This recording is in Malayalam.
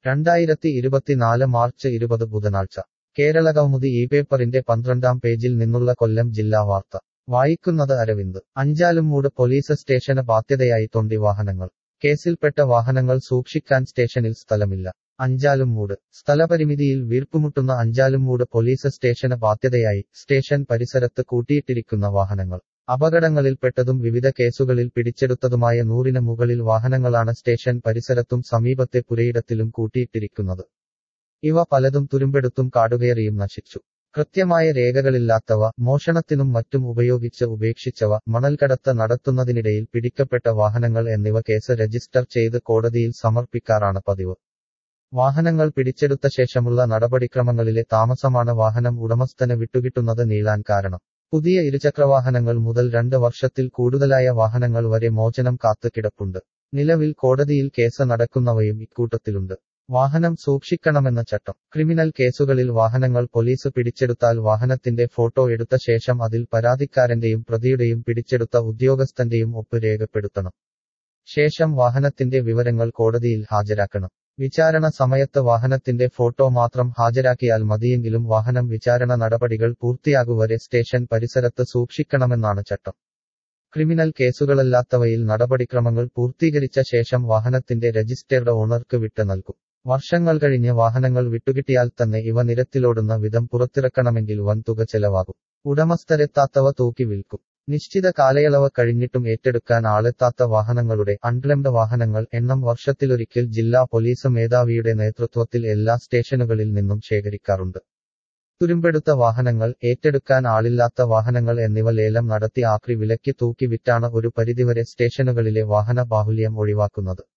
രണ്ടായിരത്തി ഇരുപത്തിനാല് മാർച്ച് ഇരുപത് ബുധനാഴ്ച കേരള കൗമുദി ഈ പേപ്പറിന്റെ പന്ത്രണ്ടാം പേജിൽ നിന്നുള്ള കൊല്ലം ജില്ലാ വാർത്ത വായിക്കുന്നത് അരവിന്ദ് അഞ്ചാലുംമൂട് പോലീസ് സ്റ്റേഷന് ബാധ്യതയായി തൊണ്ടി വാഹനങ്ങൾ കേസിൽപ്പെട്ട വാഹനങ്ങൾ സൂക്ഷിക്കാൻ സ്റ്റേഷനിൽ സ്ഥലമില്ല അഞ്ചാലുംമൂട് സ്ഥലപരിമിതിയിൽ വീർപ്പുമുട്ടുന്ന അഞ്ചാലുംമൂട് പോലീസ് സ്റ്റേഷന് ബാധ്യതയായി സ്റ്റേഷൻ പരിസരത്ത് കൂട്ടിയിട്ടിരിക്കുന്ന വാഹനങ്ങൾ അപകടങ്ങളിൽപ്പെട്ടതും വിവിധ കേസുകളിൽ പിടിച്ചെടുത്തതുമായ നൂറിന് മുകളിൽ വാഹനങ്ങളാണ് സ്റ്റേഷൻ പരിസരത്തും സമീപത്തെ പുരയിടത്തിലും കൂട്ടിയിട്ടിരിക്കുന്നത് ഇവ പലതും തുരുമ്പെടുത്തും കാടുകയറിയും നശിച്ചു കൃത്യമായ രേഖകളില്ലാത്തവ മോഷണത്തിനും മറ്റും ഉപയോഗിച്ച് ഉപേക്ഷിച്ചവ മണൽക്കടത്ത് നടത്തുന്നതിനിടയിൽ പിടിക്കപ്പെട്ട വാഹനങ്ങൾ എന്നിവ കേസ് രജിസ്റ്റർ ചെയ്ത് കോടതിയിൽ സമർപ്പിക്കാറാണ് പതിവ് വാഹനങ്ങൾ പിടിച്ചെടുത്ത ശേഷമുള്ള നടപടിക്രമങ്ങളിലെ താമസമാണ് വാഹനം ഉടമസ്ഥന് വിട്ടുകിട്ടുന്നത് നീളാൻ കാരണം പുതിയ ഇരുചക്രവാഹനങ്ങൾ മുതൽ രണ്ട് വർഷത്തിൽ കൂടുതലായ വാഹനങ്ങൾ വരെ മോചനം കാത്തു കിടപ്പുണ്ട് നിലവിൽ കോടതിയിൽ കേസ് നടക്കുന്നവയും ഇക്കൂട്ടത്തിലുണ്ട് വാഹനം സൂക്ഷിക്കണമെന്ന ചട്ടം ക്രിമിനൽ കേസുകളിൽ വാഹനങ്ങൾ പോലീസ് പിടിച്ചെടുത്താൽ വാഹനത്തിന്റെ ഫോട്ടോ എടുത്ത ശേഷം അതിൽ പരാതിക്കാരന്റെയും പ്രതിയുടെയും പിടിച്ചെടുത്ത ഉദ്യോഗസ്ഥന്റെയും ഒപ്പ് രേഖപ്പെടുത്തണം ശേഷം വാഹനത്തിന്റെ വിവരങ്ങൾ കോടതിയിൽ ഹാജരാക്കണം വിചാരണ സമയത്ത് വാഹനത്തിന്റെ ഫോട്ടോ മാത്രം ഹാജരാക്കിയാൽ മതിയെങ്കിലും വാഹനം വിചാരണ നടപടികൾ പൂർത്തിയാകുവരെ സ്റ്റേഷൻ പരിസരത്ത് സൂക്ഷിക്കണമെന്നാണ് ചട്ടം ക്രിമിനൽ കേസുകളല്ലാത്തവയിൽ നടപടിക്രമങ്ങൾ പൂർത്തീകരിച്ച ശേഷം വാഹനത്തിന്റെ രജിസ്റ്റേർഡ് ഓണർക്ക് വിട്ട് നൽകും വർഷങ്ങൾ കഴിഞ്ഞ് വാഹനങ്ങൾ വിട്ടുകിട്ടിയാൽ തന്നെ ഇവ നിരത്തിലോടുന്ന വിധം പുറത്തിറക്കണമെങ്കിൽ വൻ തുക ചെലവാകും ഉടമസ്ഥരെത്താത്തവ തൂക്കി വിൽക്കും നിശ്ചിത കാലയളവ് കഴിഞ്ഞിട്ടും ഏറ്റെടുക്കാൻ ആളെത്താത്ത വാഹനങ്ങളുടെ അൺക്ലെംഡ് വാഹനങ്ങൾ എണ്ണം വർഷത്തിലൊരിക്കൽ ജില്ലാ പോലീസ് മേധാവിയുടെ നേതൃത്വത്തിൽ എല്ലാ സ്റ്റേഷനുകളിൽ നിന്നും ശേഖരിക്കാറുണ്ട് തുരുമ്പെടുത്ത വാഹനങ്ങൾ ഏറ്റെടുക്കാൻ ആളില്ലാത്ത വാഹനങ്ങൾ എന്നിവ ലേലം നടത്തി ആക്രി വിലയ്ക്ക് തൂക്കി വിറ്റാണ് ഒരു പരിധിവരെ സ്റ്റേഷനുകളിലെ വാഹന ബാഹുല്യം ഒഴിവാക്കുന്നത്